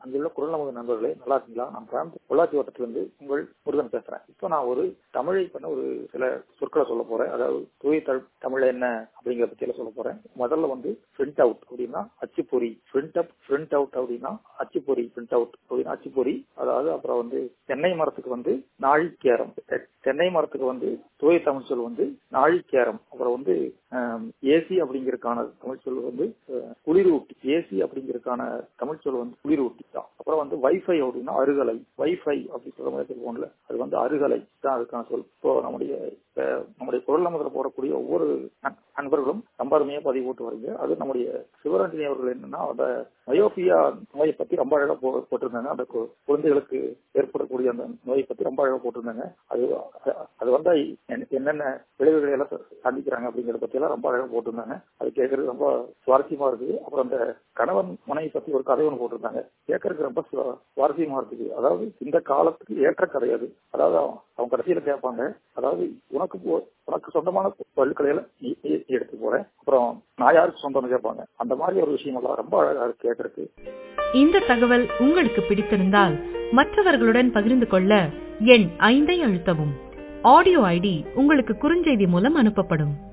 அங்குள்ள குரல் நமது நண்பர்களே நல்லா இருக்கீங்களா நான் கோயம்புத்தூர் பொள்ளாச்சி வட்டத்திலிருந்து உங்கள் முருகன் பேசுறேன் இப்போ நான் ஒரு தமிழை பண்ண ஒரு சில சொற்களை சொல்ல போறேன் அதாவது தூய தமிழ் என்ன அப்படிங்கிற பத்தியில சொல்ல போறேன் முதல்ல வந்து பிரிண்ட் அவுட் அப்படின்னா அச்சுப்பொறி பிரிண்ட் அப் பிரிண்ட் அவுட் அப்படின்னா அச்சுப்பொறி பிரிண்ட் அவுட் அப்படின்னா அச்சுப்பொறி அதாவது அப்புறம் வந்து தென்னை மரத்துக்கு வந்து நாழிக்கேரம் தென்னை மரத்துக்கு வந்து தூய தமிழ் சொல் வந்து நாழிக்கேரம் அப்புறம் வந்து ஏசி அப்படிங்கறதுக்கான தமிழ் சொல் வந்து குளிரூட்டி ஏசி அப்படிங்கறதுக்கான தமிழ் சொல் வந்து குளிரூட்டி தான் அப்புறம் வந்து வைஃபை அப்படின்னா அருகலை வைஃபை அப்படி சொல்ற மாதிரி சொல்லுவோம்ல அது வந்து அருகலை தான் அதுக்கான சொல் இப்போ நம்முடைய நம்முடைய குரல் நமதில் போடக்கூடிய ஒவ்வொரு நண்பர்களும் ரொம்ப அருமையா பதிவு போட்டு வரீங்க அது நம்முடைய சிவரஞ்சனி அவர்கள் என்னன்னா அந்த மயோபியா நோயை பத்தி ரொம்ப அழகா போட்டிருந்தாங்க அந்த குழந்தைகளுக்கு ஏற்படக்கூடிய அந்த நோயை பத்தி ரொம்ப அழகா போட்டிருந்தாங்க அது அது வந்தா என்னென்ன விளைவுகளை எல்லாம் சந்திக்கிறாங்க அப்படிங்கறத பத்தி எல்லாம் ரொம்ப அழகா போட்டிருந்தாங்க அது கேட்கறது ரொம்ப சுவாரஸ்யமா இருக்குது அப்புறம் அந்த கணவன் மனைவி பத்தி ஒரு கதை ஒன்று போட்டிருந்தாங்க கேட்கறதுக்கு ரொம்ப சுவாரஸ்யமா இருக்குது அதாவது இந்த காலத்துக்கு ஏற்ற கதை அது அதாவது அவங்க கடைசியில கேட்பாங்க அதாவது உனக்கு உனக்கு சொந்தமான பல்கலையில நீ எடுத்து போறேன் அப்புறம் நான் யாருக்கு சொந்தம்னு கேட்பாங்க அந்த மாதிரி ஒரு விஷயம் எல்லாம் ரொம்ப அழகா இருக்கு கேட்கறதுக்கு இந்த தகவல் உங்களுக்கு பிடித்திருந்தால் மற்றவர்களுடன் பகிர்ந்து கொள்ள எண் ஐந்தை அழுத்தவும் ஆடியோ ஐடி உங்களுக்கு குறுஞ்செய்தி மூலம் அனுப்பப்படும்